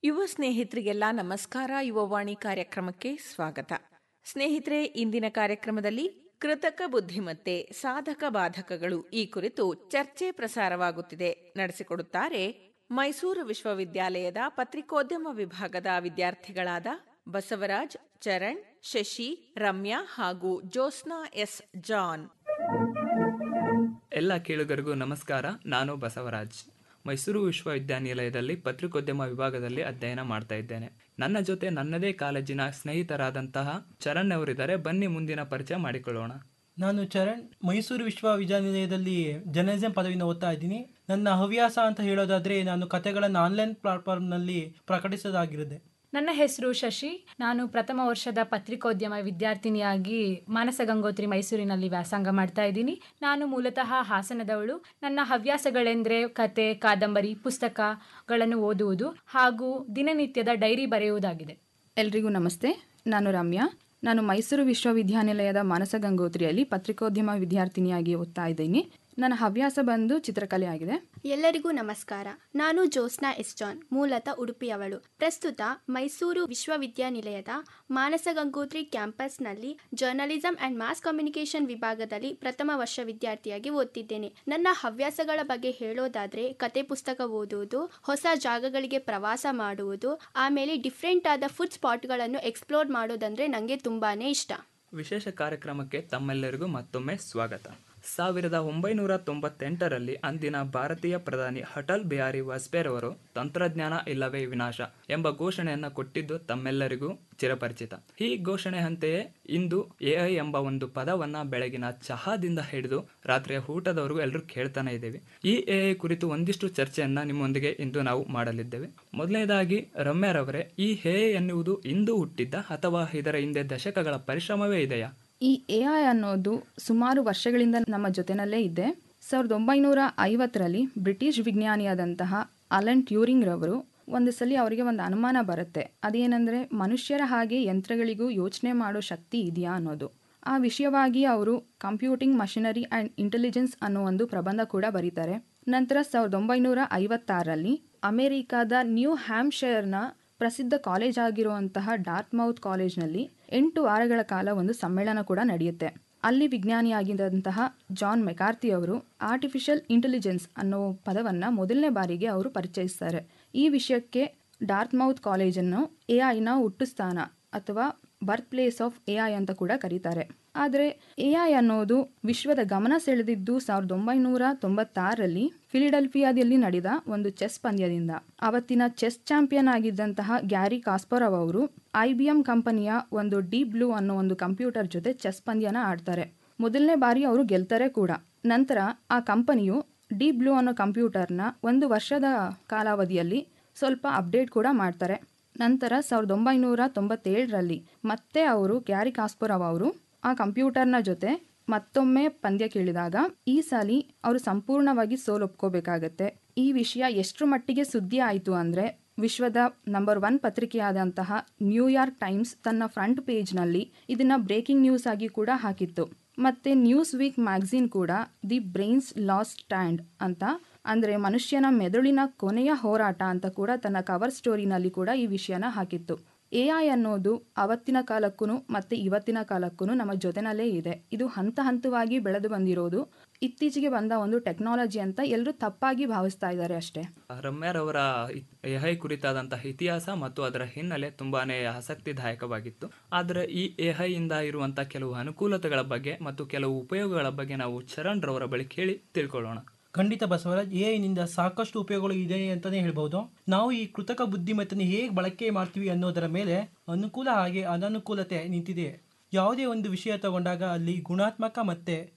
ಯುವ ಸ್ನೇಹಿತರಿಗೆಲ್ಲ ನಮಸ್ಕಾರ ಯುವವಾಣಿ ಕಾರ್ಯಕ್ರಮಕ್ಕೆ ಸ್ವಾಗತ ಸ್ನೇಹಿತರೆ ಇಂದಿನ ಕಾರ್ಯಕ್ರಮದಲ್ಲಿ ಕೃತಕ ಬುದ್ಧಿಮತ್ತೆ ಸಾಧಕ ಬಾಧಕಗಳು ಈ ಕುರಿತು ಚರ್ಚೆ ಪ್ರಸಾರವಾಗುತ್ತಿದೆ ನಡೆಸಿಕೊಡುತ್ತಾರೆ ಮೈಸೂರು ವಿಶ್ವವಿದ್ಯಾಲಯದ ಪತ್ರಿಕೋದ್ಯಮ ವಿಭಾಗದ ವಿದ್ಯಾರ್ಥಿಗಳಾದ ಬಸವರಾಜ್ ಚರಣ್ ಶಶಿ ರಮ್ಯಾ ಹಾಗೂ ಜ್ಯೋತ್ಸ್ನಾ ಎಸ್ ಜಾನ್ ಎಲ್ಲ ಕೇಳುಗರಿಗೂ ನಮಸ್ಕಾರ ನಾನು ಬಸವರಾಜ್ ಮೈಸೂರು ವಿಶ್ವವಿದ್ಯಾನಿಲಯದಲ್ಲಿ ಪತ್ರಿಕೋದ್ಯಮ ವಿಭಾಗದಲ್ಲಿ ಅಧ್ಯಯನ ಮಾಡ್ತಾ ಇದ್ದೇನೆ ನನ್ನ ಜೊತೆ ನನ್ನದೇ ಕಾಲೇಜಿನ ಸ್ನೇಹಿತರಾದಂತಹ ಚರಣ್ ಅವರಿದ್ದಾರೆ ಬನ್ನಿ ಮುಂದಿನ ಪರಿಚಯ ಮಾಡಿಕೊಳ್ಳೋಣ ನಾನು ಚರಣ್ ಮೈಸೂರು ವಿಶ್ವವಿದ್ಯಾನಿಲಯದಲ್ಲಿ ಜರ್ನಲಿಸಂ ಪದವಿನ ಓದ್ತಾ ಇದ್ದೀನಿ ನನ್ನ ಹವ್ಯಾಸ ಅಂತ ಹೇಳೋದಾದ್ರೆ ನಾನು ಕಥೆಗಳನ್ನು ಆನ್ಲೈನ್ ಪ್ಲಾಟ್ಫಾರ್ಮ್ನಲ್ಲಿ ಪ್ರಕಟಿಸೋದಾಗಿರುತ್ತೆ ನನ್ನ ಹೆಸರು ಶಶಿ ನಾನು ಪ್ರಥಮ ವರ್ಷದ ಪತ್ರಿಕೋದ್ಯಮ ವಿದ್ಯಾರ್ಥಿನಿಯಾಗಿ ಮಾನಸ ಗಂಗೋತ್ರಿ ಮೈಸೂರಿನಲ್ಲಿ ವ್ಯಾಸಂಗ ಮಾಡ್ತಾ ಇದ್ದೀನಿ ನಾನು ಮೂಲತಃ ಹಾಸನದವಳು ನನ್ನ ಹವ್ಯಾಸಗಳೆಂದರೆ ಕತೆ ಕಾದಂಬರಿ ಪುಸ್ತಕಗಳನ್ನು ಓದುವುದು ಹಾಗೂ ದಿನನಿತ್ಯದ ಡೈರಿ ಬರೆಯುವುದಾಗಿದೆ ಎಲ್ರಿಗೂ ನಮಸ್ತೆ ನಾನು ರಮ್ಯಾ ನಾನು ಮೈಸೂರು ವಿಶ್ವವಿದ್ಯಾನಿಲಯದ ಮಾನಸ ಗಂಗೋತ್ರಿಯಲ್ಲಿ ಪತ್ರಿಕೋದ್ಯಮ ವಿದ್ಯಾರ್ಥಿನಿಯಾಗಿ ಓದ್ತಾ ಇದ್ದೀನಿ ನನ್ನ ಹವ್ಯಾಸ ಬಂದು ಚಿತ್ರಕಲೆ ಆಗಿದೆ ಎಲ್ಲರಿಗೂ ನಮಸ್ಕಾರ ನಾನು ಜ್ಯೋತ್ಸ್ನಾ ಎಸ್ ಜಾನ್ ಮೂಲತಃ ಉಡುಪಿಯವಳು ಪ್ರಸ್ತುತ ಮೈಸೂರು ವಿಶ್ವವಿದ್ಯಾನಿಲಯದ ಮಾನಸ ಗಂಗೋತ್ರಿ ಕ್ಯಾಂಪಸ್ನಲ್ಲಿ ಜರ್ನಲಿಸಂ ಅಂಡ್ ಮಾಸ್ ಕಮ್ಯುನಿಕೇಷನ್ ವಿಭಾಗದಲ್ಲಿ ಪ್ರಥಮ ವರ್ಷ ವಿದ್ಯಾರ್ಥಿಯಾಗಿ ಓದ್ತಿದ್ದೇನೆ ನನ್ನ ಹವ್ಯಾಸಗಳ ಬಗ್ಗೆ ಹೇಳೋದಾದ್ರೆ ಕತೆ ಪುಸ್ತಕ ಓದುವುದು ಹೊಸ ಜಾಗಗಳಿಗೆ ಪ್ರವಾಸ ಮಾಡುವುದು ಆಮೇಲೆ ಡಿಫ್ರೆಂಟ್ ಆದ ಫುಡ್ ಸ್ಪಾಟ್ಗಳನ್ನು ಎಕ್ಸ್ಪ್ಲೋರ್ ಮಾಡೋದಂದ್ರೆ ನನಗೆ ತುಂಬಾನೇ ಇಷ್ಟ ವಿಶೇಷ ಕಾರ್ಯಕ್ರಮಕ್ಕೆ ತಮ್ಮೆಲ್ಲರಿಗೂ ಮತ್ತೊಮ್ಮೆ ಸ್ವಾಗತ ಸಾವಿರದ ಒಂಬೈನೂರ ತೊಂಬತ್ತೆಂಟರಲ್ಲಿ ಅಂದಿನ ಭಾರತೀಯ ಪ್ರಧಾನಿ ಅಟಲ್ ಬಿಹಾರಿ ವಾಜಪೇಯಿ ಅವರು ತಂತ್ರಜ್ಞಾನ ಇಲ್ಲವೇ ವಿನಾಶ ಎಂಬ ಘೋಷಣೆಯನ್ನ ಕೊಟ್ಟಿದ್ದು ತಮ್ಮೆಲ್ಲರಿಗೂ ಚಿರಪರಿಚಿತ ಈ ಘೋಷಣೆ ಅಂತೆಯೇ ಇಂದು ಎಐ ಎಂಬ ಒಂದು ಪದವನ್ನ ಬೆಳಗಿನ ಚಹಾದಿಂದ ಹಿಡಿದು ರಾತ್ರಿಯ ಊಟದವರೆಗೂ ಎಲ್ಲರೂ ಕೇಳ್ತಾನೆ ಇದ್ದೇವೆ ಈ ಎಐ ಕುರಿತು ಒಂದಿಷ್ಟು ಚರ್ಚೆಯನ್ನ ನಿಮ್ಮೊಂದಿಗೆ ಇಂದು ನಾವು ಮಾಡಲಿದ್ದೇವೆ ಮೊದಲನೇದಾಗಿ ರಮ್ಯಾರವರೇ ಈ ಎಐ ಎನ್ನುವುದು ಇಂದು ಹುಟ್ಟಿದ್ದ ಅಥವಾ ಇದರ ಹಿಂದೆ ದಶಕಗಳ ಪರಿಶ್ರಮವೇ ಇದೆಯಾ ಈ ಎ ಐ ಅನ್ನೋದು ಸುಮಾರು ವರ್ಷಗಳಿಂದ ನಮ್ಮ ಜೊತೆನಲ್ಲೇ ಇದೆ ಸಾವಿರದ ಒಂಬೈನೂರ ಐವತ್ತರಲ್ಲಿ ಬ್ರಿಟಿಷ್ ವಿಜ್ಞಾನಿಯಾದಂತಹ ಅಲನ್ ಟ್ಯೂರಿಂಗ್ ರವರು ಒಂದು ಸಲ ಅವರಿಗೆ ಒಂದು ಅನುಮಾನ ಬರುತ್ತೆ ಅದೇನೆಂದರೆ ಮನುಷ್ಯರ ಹಾಗೆ ಯಂತ್ರಗಳಿಗೂ ಯೋಚನೆ ಮಾಡೋ ಶಕ್ತಿ ಇದೆಯಾ ಅನ್ನೋದು ಆ ವಿಷಯವಾಗಿ ಅವರು ಕಂಪ್ಯೂಟಿಂಗ್ ಮಷಿನರಿ ಆ್ಯಂಡ್ ಇಂಟೆಲಿಜೆನ್ಸ್ ಅನ್ನೋ ಒಂದು ಪ್ರಬಂಧ ಕೂಡ ಬರೀತಾರೆ ನಂತರ ಸಾವಿರದ ಒಂಬೈನೂರ ಐವತ್ತಾರರಲ್ಲಿ ಅಮೆರಿಕಾದ ನ್ಯೂ ಹ್ಯಾಮ್ಶೈರ್ನ ಪ್ರಸಿದ್ಧ ಕಾಲೇಜ್ ಆಗಿರುವಂತಹ ಡಾರ್ತ್ ಮೌತ್ ಕಾಲೇಜ್ನಲ್ಲಿ ಎಂಟು ವಾರಗಳ ಕಾಲ ಒಂದು ಸಮ್ಮೇಳನ ಕೂಡ ನಡೆಯುತ್ತೆ ಅಲ್ಲಿ ವಿಜ್ಞಾನಿಯಾಗಿದ್ದಂತಹ ಜಾನ್ ಮೆಕಾರ್ತಿ ಅವರು ಆರ್ಟಿಫಿಷಿಯಲ್ ಇಂಟೆಲಿಜೆನ್ಸ್ ಅನ್ನೋ ಪದವನ್ನು ಮೊದಲನೇ ಬಾರಿಗೆ ಅವರು ಪರಿಚಯಿಸ್ತಾರೆ ಈ ವಿಷಯಕ್ಕೆ ಡಾರ್ತ್ ಮೌತ್ ಕಾಲೇಜನ್ನು ಎ ಐನ ಹುಟ್ಟುಸ್ಥಾನ ಅಥವಾ birth place of A I ಅಂತ ಕೂಡ ಕರೀತಾರೆ ಆದರೆ ಎ ಐ ಅನ್ನೋದು ವಿಶ್ವದ ಗಮನ ಸೆಳೆದಿದ್ದು ಸಾವಿರದ ಒಂಬೈನೂರ ತೊಂಬತ್ತಾರರಲ್ಲಿ ಫಿಲಿಡೆಲ್ಫಿಯಾದಲ್ಲಿ ನಡೆದ ಒಂದು ಚೆಸ್ ಪಂದ್ಯದಿಂದ ಅವತ್ತಿನ ಚೆಸ್ ಚಾಂಪಿಯನ್ ಆಗಿದ್ದಂತಹ ಗ್ಯಾರಿ ಕಾಸ್ಪರವ್ ಅವರು ಐ ಬಿ ಎಂ ಕಂಪನಿಯ ಒಂದು ಡೀಪ್ ಬ್ಲೂ ಅನ್ನೋ ಒಂದು ಕಂಪ್ಯೂಟರ್ ಜೊತೆ ಚೆಸ್ ಪಂದ್ಯನ ಆಡ್ತಾರೆ ಮೊದಲನೇ ಬಾರಿ ಅವರು ಗೆಲ್ತಾರೆ ಕೂಡ ನಂತರ ಆ ಕಂಪನಿಯು ಡೀಪ್ ಬ್ಲೂ ಅನ್ನೋ ಕಂಪ್ಯೂಟರ್ನ ಒಂದು ವರ್ಷದ ಕಾಲಾವಧಿಯಲ್ಲಿ ಸ್ವಲ್ಪ ಅಪ್ಡೇಟ್ ಕೂಡ ಮಾಡ್ತಾರೆ ನಂತರ ಸಾವಿರದ ಒಂಬೈನೂರ ತೊಂಬತ್ತೇಳರಲ್ಲಿ ಮತ್ತೆ ಅವರು ಗ್ಯಾರಿ ಕಾಸ್ಪರವ್ ಅವರು ಆ ಕಂಪ್ಯೂಟರ್ನ ಜೊತೆ ಮತ್ತೊಮ್ಮೆ ಪಂದ್ಯ ಕೇಳಿದಾಗ ಈ ಸಾಲಿ ಅವರು ಸಂಪೂರ್ಣವಾಗಿ ಸೋಲೊಪ್ಕೋಬೇಕಾಗತ್ತೆ ಈ ವಿಷಯ ಎಷ್ಟರ ಮಟ್ಟಿಗೆ ಸುದ್ದಿ ಆಯಿತು ಅಂದರೆ ವಿಶ್ವದ ನಂಬರ್ ಒನ್ ಪತ್ರಿಕೆಯಾದಂತಹ ನ್ಯೂಯಾರ್ಕ್ ಟೈಮ್ಸ್ ತನ್ನ ಫ್ರಂಟ್ ಪೇಜ್ನಲ್ಲಿ ಇದನ್ನ ಬ್ರೇಕಿಂಗ್ ನ್ಯೂಸ್ ಆಗಿ ಕೂಡ ಹಾಕಿತ್ತು ಮತ್ತೆ ನ್ಯೂಸ್ ವೀಕ್ ಮ್ಯಾಗಝಿನ್ ಕೂಡ ದಿ ಬ್ರೈನ್ಸ್ ಲಾಸ್ ಸ್ಟ್ಯಾಂಡ್ ಅಂತ ಅಂದರೆ ಮನುಷ್ಯನ ಮೆದುಳಿನ ಕೊನೆಯ ಹೋರಾಟ ಅಂತ ಕೂಡ ತನ್ನ ಕವರ್ ಸ್ಟೋರಿನಲ್ಲಿ ಕೂಡ ಈ ವಿಷಯನ ಹಾಕಿತ್ತು ಎ ಐ ಅನ್ನೋದು ಅವತ್ತಿನ ಕಾಲಕ್ಕೂ ಮತ್ತು ಇವತ್ತಿನ ಕಾಲಕ್ಕೂ ನಮ್ಮ ಜೊತೆನಲ್ಲೇ ಇದೆ ಇದು ಹಂತ ಹಂತವಾಗಿ ಬೆಳೆದು ಬಂದಿರೋದು ಇತ್ತೀಚೆಗೆ ಬಂದ ಒಂದು ಟೆಕ್ನಾಲಜಿ ಅಂತ ಎಲ್ಲರೂ ತಪ್ಪಾಗಿ ಭಾವಿಸ್ತಾ ಇದ್ದಾರೆ ಅಷ್ಟೇ ರಮ್ಯಾರವರ ಎಐ ಕುರಿತಾದಂತಹ ಇತಿಹಾಸ ಮತ್ತು ಅದರ ಹಿನ್ನೆಲೆ ತುಂಬಾನೇ ಆಸಕ್ತಿದಾಯಕವಾಗಿತ್ತು ಆದರೆ ಈ ಎಐ ಇಂದ ಇರುವಂತಹ ಕೆಲವು ಅನುಕೂಲತೆಗಳ ಬಗ್ಗೆ ಮತ್ತು ಕೆಲವು ಉಪಯೋಗಗಳ ಬಗ್ಗೆ ನಾವು ಚರಣ್ ರವರ ಬಳಿ ಕೇಳಿ ತಿಳ್ಕೊಳ್ಳೋಣ ಖಂಡಿತ ಬಸವರಾಜ್ ಎ ಐನಿಂದ ಸಾಕಷ್ಟು ಉಪಯೋಗಗಳು ಇದೆ ಅಂತಲೇ ಹೇಳ್ಬೋದು ನಾವು ಈ ಕೃತಕ ಬುದ್ಧಿಮತ್ತೆಯನ್ನು ಹೇಗೆ ಬಳಕೆ ಮಾಡ್ತೀವಿ ಅನ್ನೋದರ ಮೇಲೆ ಅನುಕೂಲ ಹಾಗೆ ಅನನುಕೂಲತೆ ನಿಂತಿದೆ ಯಾವುದೇ ಒಂದು ವಿಷಯ ತಗೊಂಡಾಗ ಅಲ್ಲಿ ಗುಣಾತ್ಮಕ ಮತ್ತೆ